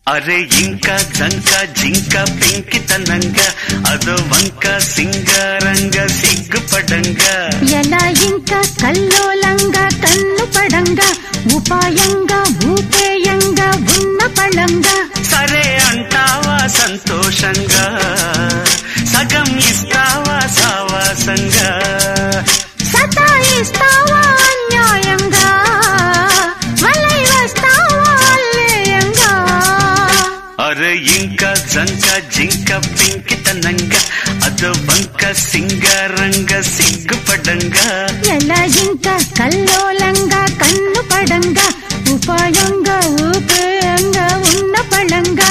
అరే ఇంకా జంక జింక పెంకితనంగా అదో వంక సింగారంగా సిగ్గుపడంగా ఎలా ఇంకా కల్లోలంగా కన్ను పడంగా ఉపాయంగా ఊపేయంగా ఉన్న పళంగా సరే అంటావా సంతోషంగా సగం ఇస్తావా సావాసంగా సతాయిస్తావా అన్యాయంగా వలై వస్తావా అల్లేయంగా అరే ఇంకా జంక జింక పెంకితనంగా అదో వంక సింగారంగా సిగ్గుపడంగా ఎలా ఇంకా కల్లోలంగా కన్ను పడంగా ఉపాయంగా ఊపేయంగా ఉన్న పళంగా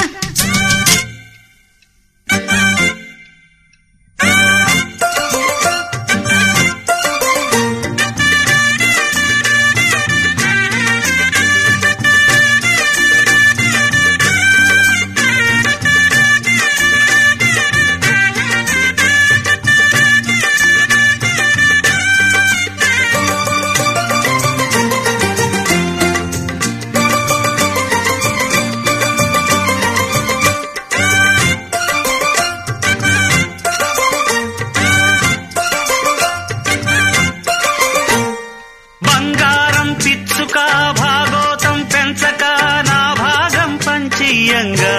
బంగారం పిచ్చుక భాగోతం పెంచక నా భాగం పంచియంగా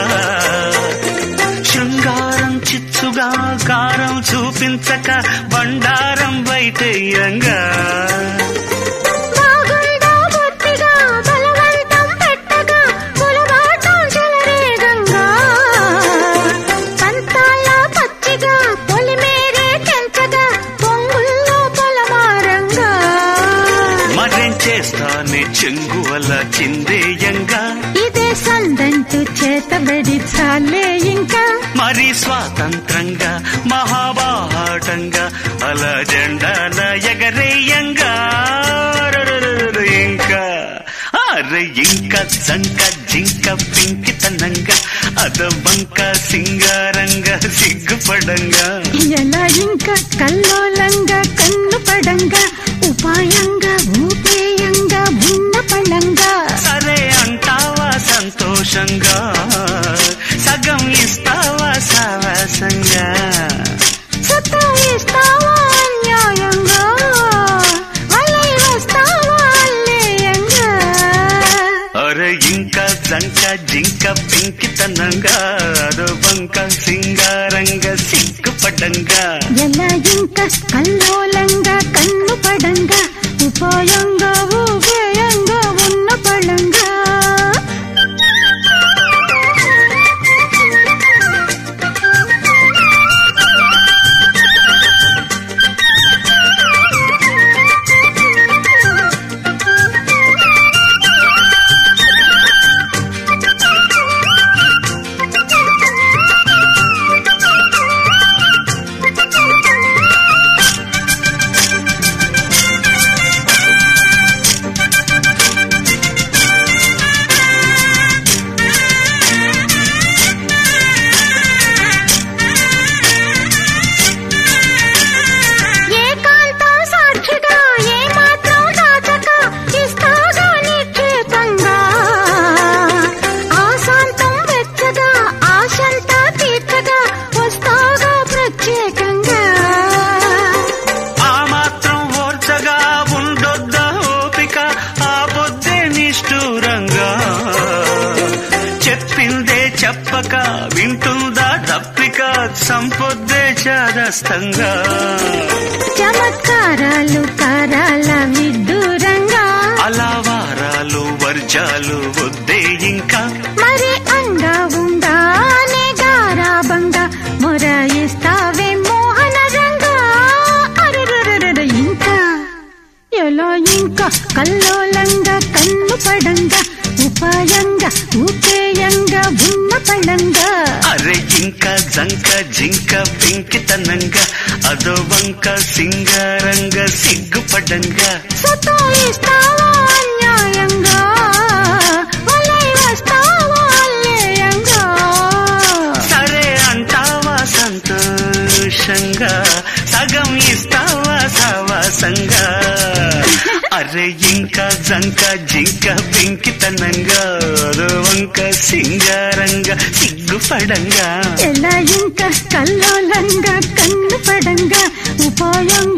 శృంగారం చిచ్చుగా కారం చూపించక బండారం బయటయ్యంగా బాగుండా బొత్తిగా బలవంతం పెట్టగా పొలబాటం చెలరేగంగా పంతాల పచ్చిగా పొలిమేరే తెంచగా పొంగుల్లో పొలమారంగా మరేం చేస్తానే చెంగువల చిందేయంగా ఇదే సందంటూ చేతబడి చాలే ఇంకా మరి స్వాతంత్రంగా మహాబాటంగా అలా జెండాల ఎగరేయంగా రరరరర ఇంకా అరే ఇంకా జంక జింక పెంకితనంగా అద వంక సింగారంగా సిగ్గుపడంగా ఎలా ఇంకా కల్లోలంగా కన్ను పడంగా ఉపాయంగా ఊపేయంగా ఉన్న పళంగా సరే అంటావా సంతోషంగా సగం ఇస్తావా సావాసంగా సతాయిస్తావా అన్యాయంగా వలై వస్తావా అల్లేయంగా అరే ఇంకా జంక జింక పెంకితనంగా అదో వంక సింగారంగా సిగ్గుపడంగా ఎలా ఇంకా కల్లోలంగా కన్ను పడంగా ఉపాయంగా ఊపేయంగా ఉన్న పళంగా ఏకాంతం సాక్షిగా ఏమాత్రం దాచక ఇస్తాగా నిశ్చేతంగా ఆశాంతం వెచ్చగా ఆశంతా తీర్చగా వస్తాగా ప్రత్యేకంగా ఆ మాత్రం ఓర్చగా ఉండొద్దా ఓపిక ఆ పొద్దే నిష్ఠూరంగా చెప్పిందే చెప్పక వింటుందా తప్పిక సంపొద్దే చాదస్తంగా చమత్కారాలు కారాల విడ్డూరంగా అలా వారాలు వర్జాలు వద్దే ఇంకా మరి అంగా ఉండానే గారాబంగా మొరాయిస్తావే మోహన రంగా అరురురురురు ఇంకా ఎలా ఇంకా కల్లోలంగా కన్ను పడంగా ఉపాయంగా ఊపేయంగా ఉన్న పడంగా అరే ఇంకా జంక జింక పెంకితనంగా అదో వంక సింగారంగా సిగ్గుపడంగా సతాయిస్తావా అన్యాయంగా వలై వస్తావా అల్లేయంగా సరే అంటావా సంతోషంగా సగం ఇస్తావా సావాసంగా అరే అరే ఇంకా జంక జింక పెంకితనంగా అదో వంక సింగారంగా సిగ్గుపడంగా ఎలా ఇంకా కల్లోలంగా కన్ను పడంగా ఉపాయంగా